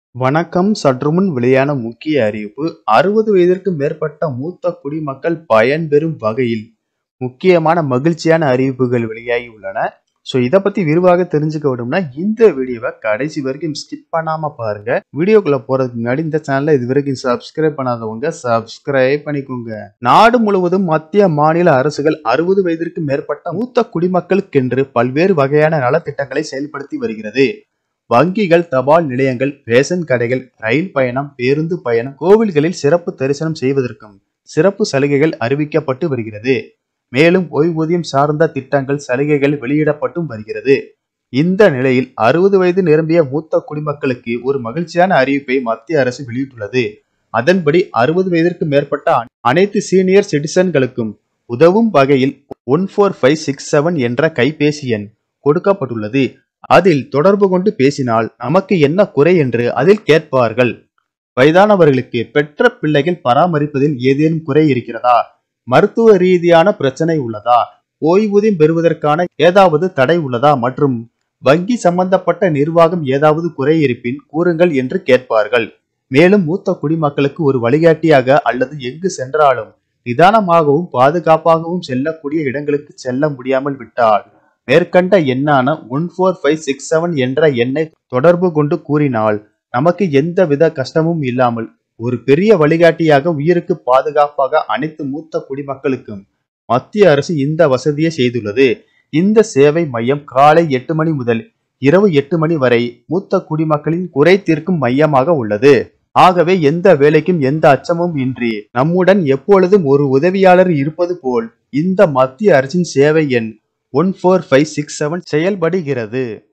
வணக்கம் சற்றுமுன் வெளியான முக்கிய அறிவிப்பு அறுபது வயதிற்கு மேற்பட்ட மூத்த குடிமக்கள் பயன்பெறும் வகையில் முக்கியமான மகிழ்ச்சியான அறிவிப்புகள் வெளியாகி உள்ளன ஸோ இதை பத்தி விரிவாக தெரிஞ்சுக்க விடும்னா இந்த வீடியோவை கடைசி வரைக்கும் ஸ்கிப் பண்ணாம பாருங்க வீடியோக்குள்ள போறதுக்கு முன்னாடி இந்த சேனலை இது வரைக்கும் சப்ஸ்கிரைப் பண்ணாதவங்க சப்ஸ்கிரைப் பண்ணிக்கோங்க நாடு முழுவதும் மத்திய மாநில அரசுகள் அறுபது வயதிற்கு மேற்பட்ட மூத்த குடிமக்களுக்கென்று பல்வேறு வகையான நலத்திட்டங்களை செயல்படுத்தி வருகிறது வங்கிகள் தபால் நிலையங்கள் ரேஷன் கடைகள் ரயில் பயணம் பேருந்து பயணம் கோவில்களில் சிறப்பு தரிசனம் செய்வதற்கும் சிறப்பு சலுகைகள் அறிவிக்கப்பட்டு வருகிறது மேலும் ஓய்வூதியம் சார்ந்த திட்டங்கள் சலுகைகள் வெளியிடப்பட்டும் வருகிறது இந்த நிலையில் அறுபது வயது நிரம்பிய மூத்த குடிமக்களுக்கு ஒரு மகிழ்ச்சியான அறிவிப்பை மத்திய அரசு வெளியிட்டுள்ளது அதன்படி அறுபது வயதிற்கு மேற்பட்ட அனைத்து சீனியர் சிட்டிசன்களுக்கும் உதவும் வகையில் one four five six seven என்ற கைபேசி எண் கொடுக்கப்பட்டுள்ளது அதில் தொடர்பு கொண்டு பேசினால் நமக்கு என்ன குறை என்று அதில் கேட்பார்கள் வயதானவர்களுக்கு பெற்ற பிள்ளைகள் பராமரிப்பதில் ஏதேனும் குறை இருக்கிறதா மருத்துவ ரீதியான பிரச்சனை உள்ளதா ஓய்வூதியம் பெறுவதற்கான ஏதாவது தடை உள்ளதா மற்றும் வங்கி சம்பந்தப்பட்ட நிர்வாகம் ஏதாவது குறை இருப்பின் கூறுங்கள் என்று கேட்பார்கள் மேலும் மூத்த குடிமக்களுக்கு ஒரு வழிகாட்டியாக அல்லது எங்கு சென்றாலும் நிதானமாகவும் பாதுகாப்பாகவும் செல்லக்கூடிய இடங்களுக்கு செல்ல முடியாமல் விட்டால் மேற்கண்ட எண்ணான one four five six seven என்ற எண்ணை தொடர்பு கொண்டு கூறினால் நமக்கு எந்த வித கஷ்டமும் இல்லாமல் ஒரு பெரிய வழிகாட்டியாக உயிருக்கு பாதுகாப்பாக அனைத்து மூத்த குடிமக்களுக்கும் மத்திய அரசு இந்த வசதியை செய்துள்ளது இந்த சேவை மையம் காலை எட்டு மணி முதல் இரவு எட்டு மணி வரை மூத்த குடிமக்களின் குறை தீர்க்கும் மையமாக உள்ளது ஆகவே எந்த வேலைக்கும் எந்த அச்சமும் இன்றி நம்முடன் எப்பொழுதும் ஒரு உதவியாளர் இருப்பது போல் இந்த மத்திய அரசின் சேவை எண் one four five six seven செயல்படுகிறது